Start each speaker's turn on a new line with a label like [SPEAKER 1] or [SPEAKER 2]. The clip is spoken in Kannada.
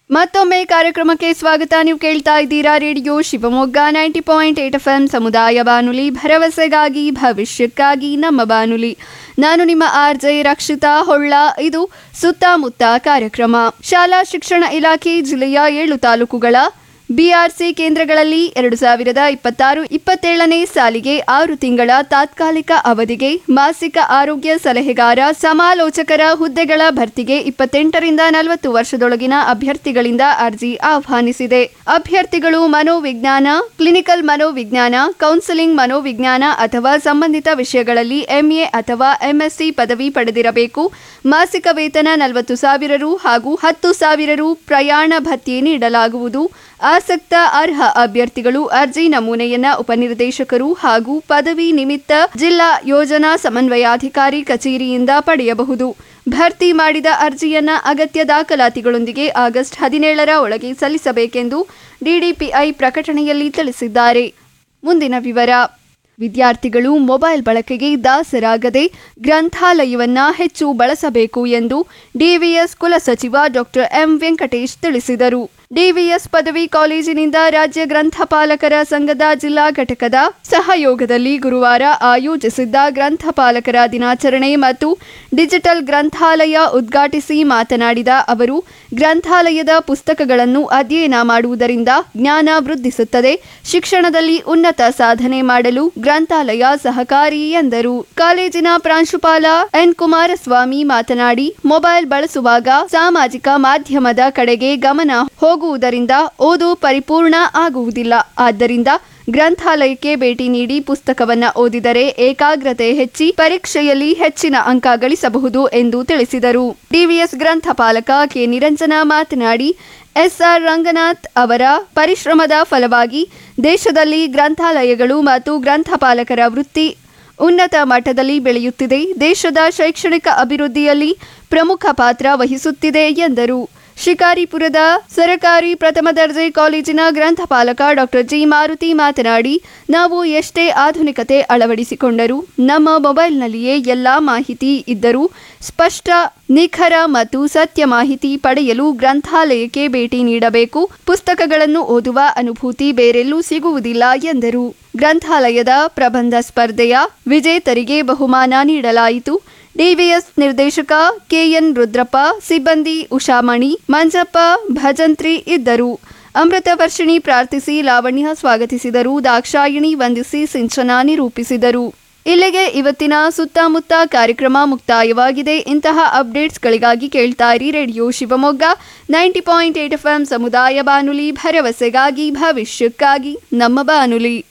[SPEAKER 1] ಮತ್ತೊಮ್ಮೆ ಕಾರ್ಯಕ್ರಮಕ್ಕೆ ಸ್ವಾಗತ ನೀವು ಕೇಳ್ತಾ ಇದ್ದೀರಾ radio Shivamogga ninety point eight F M ಸಮುದಾಯ ಬಾನುಲಿ ಭರವಸೆಗಾಗಿ ಭವಿಷ್ಯಕ್ಕಾಗಿ ನಮ್ಮ ಬಾನುಲಿ ನಾನು ನಿಮ್ಮ ಆರ್ ಜೆ ರಕ್ಷಿತಾ ಹೊಳ್ಳ ಇದು ಸುತ್ತಮುತ್ತ ಕಾರ್ಯಕ್ರಮ ಶಾಲಾ ಶಿಕ್ಷಣ ಇಲಾಖೆ ಜಿಲ್ಲೆಯ ಏಳು ತಾಲೂಕುಗಳ ಬಿಆರ್ಸಿ ಕೇಂದ್ರಗಳಲ್ಲಿ ಎರಡು ಸಾವಿರದ ಇಪ್ಪತ್ತಾರು ಇಪ್ಪತ್ತೇಳನೇ ಸಾಲಿಗೆ ಆರು ತಿಂಗಳ ತಾತ್ಕಾಲಿಕ ಅವಧಿಗೆ ಮಾಸಿಕ ಆರೋಗ್ಯ ಸಲಹೆಗಾರ ಸಮಾಲೋಚಕರ ಹುದ್ದೆಗಳ ಭರ್ತಿಗೆ ಇಪ್ಪತ್ತೆಂಟರಿಂದ ನಲವತ್ತು ವರ್ಷದೊಳಗಿನ ಅಭ್ಯರ್ಥಿಗಳಿಂದ ಅರ್ಜಿ ಆಹ್ವಾನಿಸಿದೆ ಅಭ್ಯರ್ಥಿಗಳು ಮನೋವಿಜ್ಞಾನ ಕ್ಲಿನಿಕಲ್ ಮನೋವಿಜ್ಞಾನ ಕೌನ್ಸೆಲಿಂಗ್ ಮನೋವಿಜ್ಞಾನ ಅಥವಾ ಸಂಬಂಧಿತ ವಿಷಯಗಳಲ್ಲಿ ಎಂಎ ಅಥವಾ ಎಂಎಸ್ಸಿ ಪದವಿ ಪಡೆದಿರಬೇಕು ಮಾಸಿಕ ವೇತನ ನಲವತ್ತು ಸಾವಿರ ರು ಹಾಗೂ ಹತ್ತು ಸಾವಿರ ರು ಪ್ರಯಾಣ ಭತ್ಯೆ ನೀಡಲಾಗುವುದು ಆಸಕ್ತ ಅರ್ಹ ಅಭ್ಯರ್ಥಿಗಳು ಅರ್ಜಿ ನಮೂನೆಯನ್ನ ಉಪನಿರ್ದೇಶಕರು ಹಾಗೂ ಪದವಿ ನಿಮಿತ್ತ ಜಿಲ್ಲಾ ಯೋಜನಾ ಸಮನ್ವಯಾಧಿಕಾರಿ ಕಚೇರಿಯಿಂದ ಪಡೆಯಬಹುದು ಭರ್ತಿ ಮಾಡಿದ ಅರ್ಜಿಯನ್ನ ಅಗತ್ಯ ದಾಖಲಾತಿಗಳೊಂದಿಗೆ ಆಗಸ್ಟ್ ಹದಿನೇಳರ ಒಳಗೆ ಸಲ್ಲಿಸಬೇಕೆಂದು ಡಿಡಿಪಿಐ ಪ್ರಕಟಣೆಯಲ್ಲಿ ತಿಳಿಸಿದ್ದಾರೆ ಮುಂದಿನ ವಿವರ ವಿದ್ಯಾರ್ಥಿಗಳು ಮೊಬೈಲ್ ಬಳಕೆಗೆ ದಾಸರಾಗದೆ ಗ್ರಂಥಾಲಯವನ್ನ ಹೆಚ್ಚು ಬಳಸಬೇಕು ಎಂದು ಡಿವಿಎಸ್ ಕುಲಸಚಿವ ಡಾಕ್ಟರ್ ಎಂ ವೆಂಕಟೇಶ್ ತಿಳಿಸಿದರು ಡಿವಿಎಸ್ ಪದವಿ ಕಾಲೇಜಿನಿಂದ ರಾಜ್ಯ ಗ್ರಂಥಪಾಲಕರ ಸಂಘದ ಜಿಲ್ಲಾ ಘಟಕದ ಸಹಯೋಗದಲ್ಲಿ ಗುರುವಾರ ಆಯೋಜಿಸಿದ್ದ ಗ್ರಂಥಪಾಲಕರ ದಿನಾಚರಣೆ ಮತ್ತು ಡಿಜಿಟಲ್ ಗ್ರಂಥಾಲಯ ಉದ್ಘಾಟಿಸಿ ಮಾತನಾಡಿದ ಅವರು ಗ್ರಂಥಾಲಯದ ಪುಸ್ತಕಗಳನ್ನು ಅಧ್ಯಯನ ಮಾಡುವುದರಿಂದ ಜ್ಞಾನ ವೃದ್ಧಿಸುತ್ತದೆ ಶಿಕ್ಷಣದಲ್ಲಿ ಉನ್ನತ ಸಾಧನೆ ಮಾಡಲು ಗ್ರಂಥಾಲಯ ಸಹಕಾರಿ ಎಂದರು ಕಾಲೇಜಿನ ಪ್ರಾಂಶುಪಾಲ ಎನ್ ಕುಮಾರಸ್ವಾಮಿ ಮಾತನಾಡಿ ಮೊಬೈಲ್ ಬಳಸುವಾಗ ಸಾಮಾಜಿಕ ಮಾಧ್ಯಮದ ಕಡೆಗೆ ಗಮನ ಹೋಗುವುದರಿಂದ ಓದು ಪರಿಪೂರ್ಣ ಆಗುವುದಿಲ್ಲ ಆದ್ದರಿಂದ ಗ್ರಂಥಾಲಯಕ್ಕೆ ಭೇಟಿ ನೀಡಿ ಪುಸ್ತಕವನ್ನ ಓದಿದರೆ ಏಕಾಗ್ರತೆ ಹೆಚ್ಚಿ ಪರೀಕ್ಷೆಯಲ್ಲಿ ಹೆಚ್ಚಿನ ಅಂಕ ಗಳಿಸಬಹುದು ಎಂದು ತಿಳಿಸಿದರು ಡಿವಿಎಸ್ ಗ್ರಂಥಪಾಲಕ ಕೆ ನಿರಂಜನ ಮಾತನಾಡಿ ಎಸ್ಆರ್ ರಂಗನಾಥ್ ಅವರ ಪರಿಶ್ರಮದ ಫಲವಾಗಿ ದೇಶದಲ್ಲಿ ಗ್ರಂಥಾಲಯಗಳು ಮತ್ತು ಗ್ರಂಥಪಾಲಕರ ವೃತ್ತಿ ಉನ್ನತ ಮಟ್ಟದಲ್ಲಿ ಬೆಳೆಯುತ್ತಿದೆ ದೇಶದ ಶೈಕ್ಷಣಿಕ ಅಭಿವೃದ್ಧಿಯಲ್ಲಿ ಪ್ರಮುಖ ಪಾತ್ರ ವಹಿಸುತ್ತಿದೆ ಎಂದರು ಶಿಕಾರಿಪುರದ ಸರಕಾರಿ ಪ್ರಥಮ ದರ್ಜೆ ಕಾಲೇಜಿನ ಗ್ರಂಥಪಾಲಕ ಡಾಕ್ಟರ್ ಜಿ ಮಾರುತಿ ಮಾತನಾಡಿ ನಾವು ಎಷ್ಟೇ ಆಧುನಿಕತೆ ಅಳವಡಿಸಿಕೊಂಡರೂ ನಮ್ಮ ಮೊಬೈಲ್ನಲ್ಲಿಯೇ ಎಲ್ಲಾ ಮಾಹಿತಿ ಇದ್ದರೂ ಸ್ಪಷ್ಟ ನಿಖರ ಮತ್ತು ಸತ್ಯ ಮಾಹಿತಿ ಪಡೆಯಲು ಗ್ರಂಥಾಲಯಕ್ಕೆ ಭೇಟಿ ನೀಡಬೇಕು ಪುಸ್ತಕಗಳನ್ನು ಓದುವ ಅನುಭೂತಿ ಬೇರೆಲ್ಲೂ ಸಿಗುವುದಿಲ್ಲ ಎಂದರು ಗ್ರಂಥಾಲಯದ ಪ್ರಬಂಧ ಸ್ಪರ್ಧೆಯ ವಿಜೇತರಿಗೆ ಬಹುಮಾನ ನೀಡಲಾಯಿತು ಡಿವಿಎಸ್ ನಿರ್ದೇಶಕ ಕೆಎನ್ ರುದ್ರಪ್ಪ ಸಿಬ್ಬಂದಿ ಉಷಾಮಣಿ ಮಂಜಪ್ಪ ಭಜಂತ್ರಿ ಇದ್ದರು ಅಮೃತ ವರ್ಷಿಣಿ ಪ್ರಾರ್ಥಿಸಿ ಲಾವಣ್ಯ ಸ್ವಾಗತಿಸಿದರು ದಾಕ್ಷಾಯಿಣಿ ವಂದಿಸಿ ಸಿಂಚನ ನಿರೂಪಿಸಿದರು ಇಲ್ಲಿಗೆ ಇವತ್ತಿನ ಸುತ್ತಮುತ್ತ ಕಾರ್ಯಕ್ರಮ ಮುಕ್ತಾಯವಾಗಿದೆ ಇಂತಹ ಅಪ್ಡೇಟ್ಸ್ಗಳಿಗಾಗಿ ಕೇಳ್ತಾ ಇರಿ radio Shivamogga ninety point eight F M ಸಮುದಾಯ ಬಾನುಲಿ ಭರವಸೆಗಾಗಿ ಭವಿಷ್ಯಕ್ಕಾಗಿ ನಮ್ಮ ಬಾನುಲಿ